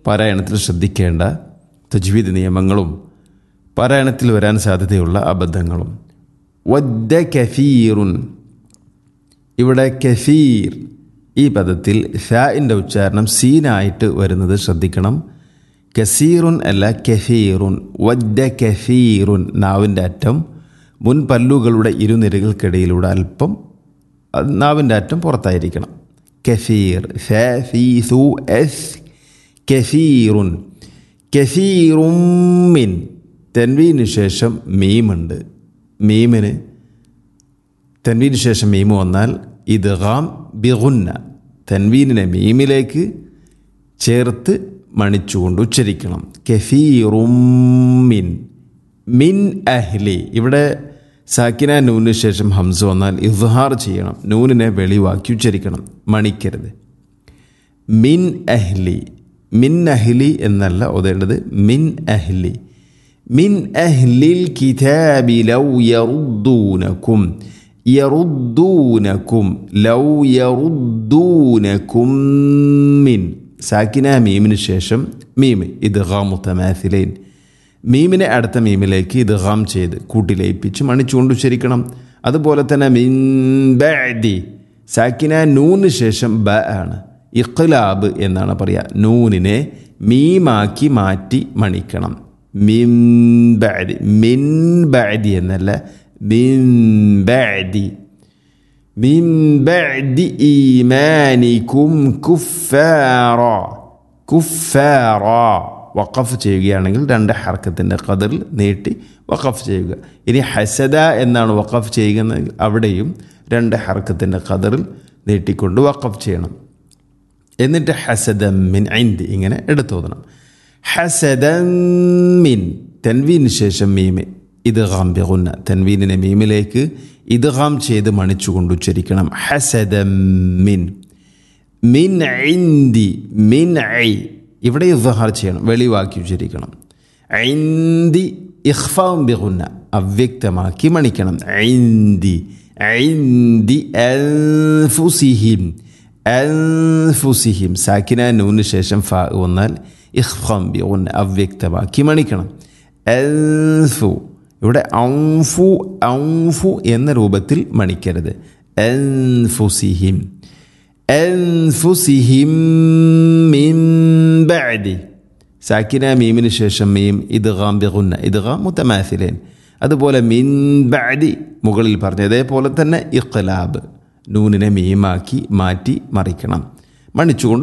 പാരായണത്തിൽ ശ്രദ്ധിക്കേണ്ട തജ്വീദ് നിയമങ്ങളും പാരായണത്തിൽ വരാൻ സാധ്യതയുള്ള അബദ്ധങ്ങളും വദ്ദ കഫീറുൻ ഇവിടെ കഫീർ ഈ പദത്തിൽ ഷാഇൻ്റെ ഉച്ചാരണം സീനായിട്ട് വരുന്നത് ശ്രദ്ധിക്കണം കസീറുൻ അല്ല കഫീറുൻ വദ്ദ കഫീറുൻ നാവിൻ്റെ അറ്റം മുൻ പല്ലുകളുടെ ഇരുനിരകൾക്കിടയിലൂടെ അല്പം അത് നാവിൻ്റെ അറ്റം പുറത്തായിരിക്കണം കഫീർ ഷ ഫീ സു എസ് കഫീറുൻ കഫീറുമിൻ തെൻവീന് ശേഷം മീമുണ്ട് മീമിന് തൻവീന് ശേഷം മീമ് വന്നാൽ ഇദ്ഗാം ബിഗുന്ന തൻവീനിനെ മീമിലേക്ക് ചേർത്ത് മണിച്ചുകൊണ്ട് ഉച്ചരിക്കണം കെഫീറുമിൻ മിൻ അഹ്ലി ഇവിടെ സാക്കിന നൂനിന് ശേഷം ഹംസ് വന്നാൽ ഇദ്ഹാർ ചെയ്യണം നൂനിനെ വെളിവാക്കി ഉച്ചരിക്കണം മണിക്കരുത് മിൻ അഹ്ലി മിൻ അഹ്ലി എന്നല്ല ഓതേണ്ടത് മിൻ അഹ്ലി മിൻ അഹ്ലിൽ കിതാബി ലൗ യറുദ്ദൂനക്കും യറുദ്ദൂനക്കും ലൗ യറുദ്ദൂനക്കും മിൻ സാക്കിന മീമിന് ശേഷം മീം ഇദ്ഗാമു തമാസിലൈൻ മീമിനെ അടുത്ത മീമിലേക്ക് ഇദ്ഗാം ചെയ്ത് കൂട്ടിലയിപ്പിച്ച് മണിച്ചുകൊണ്ട് ഉച്ചരിക്കണം അതുപോലെ തന്നെ മിൻ ബഅദി സാക്കിന നൂന് ശേഷം ബ ആണ് ഇഖ്ലാബ് എന്നാണ് പറയുക നൂനിനെ മീമാക്കി മാറ്റി മണിക്കണം മിൻ ബഅദി മിൻ ബഅദി എന്നല്ല മിൻ ബഅദി മിൻ ബഅദി ഈമാനിക്കും കുഫാറ കുഫാറ വഖഫ് ചെയ്യുകയാണെങ്കിൽ രണ്ട് ഹർക്കത്തിൻ്റെ കതിറിൽ നീട്ടി വഖഫ് ചെയ്യുക ഇനി ഹസദ എന്നാണ് വഖഫ് ചെയ്യുന്നതെങ്കിൽ അവിടെയും രണ്ട് ഹർക്കത്തിൻ്റെ കതിറിൽ നീട്ടിക്കൊണ്ട് വഖഫ് ചെയ്യണം എന്നിട്ട് ഹസദമ്മിൻ ഐന്തി ഇങ്ങനെ എടുത്തോതണം ഹസദമ്മിൻ തൻവീന് ശേഷം മീമ് ഇത് ഗാംബിഗുന്ന തൻവീനിനെ മീമിലേക്ക് ഇത് ഗാം ചെയ്ത് മണിച്ചുകൊണ്ട് ഉച്ചരിക്കണം ഹസദമ്മിൻ മിൻ ഐന്തി മിൻ ഐ ഇവിടെ ഇദ്ഹാർ ചെയ്യണം വെളിവാക്കി ഉച്ചരിക്കണം ഐന്തി ഇഖ്ഫാം ബിഗുന്ന അവ്യക്തമാക്കി മണിക്കണം ഐന്തി ഐന്തി അൻഫുസിഹിം അൻഫുസിഹിം സാക്കിന നൂന് ശേഷം ഫ വന്നാൽ ഇഖ്ഫാം ബിഗുന്ന അവ്യക്തമാക്കി മണിക്കണം അൻഫു ഇവിടെ ഔഫു ഔഫു എന്ന രൂപത്തിൽ മണിക്കരുത് അൻഫുസിഹിം അൻഫുസിഹിം മിൻ ബഅദി സാക്കിന മീമിന് ശേഷം മീം ഇദ്ഗാം ബിഗുന്ന ഇദ്ഗാം മുത്തമാസിലേൻ അതുപോലെ മിൻ ബഅദി മുകളിൽ പറഞ്ഞ അതേപോലെ തന്നെ ഇഖ്ലാബ് നൂനിനെ മീമാക്കി മാറ്റി മറിക്കണം മണിച്ചുകൊണ്ട്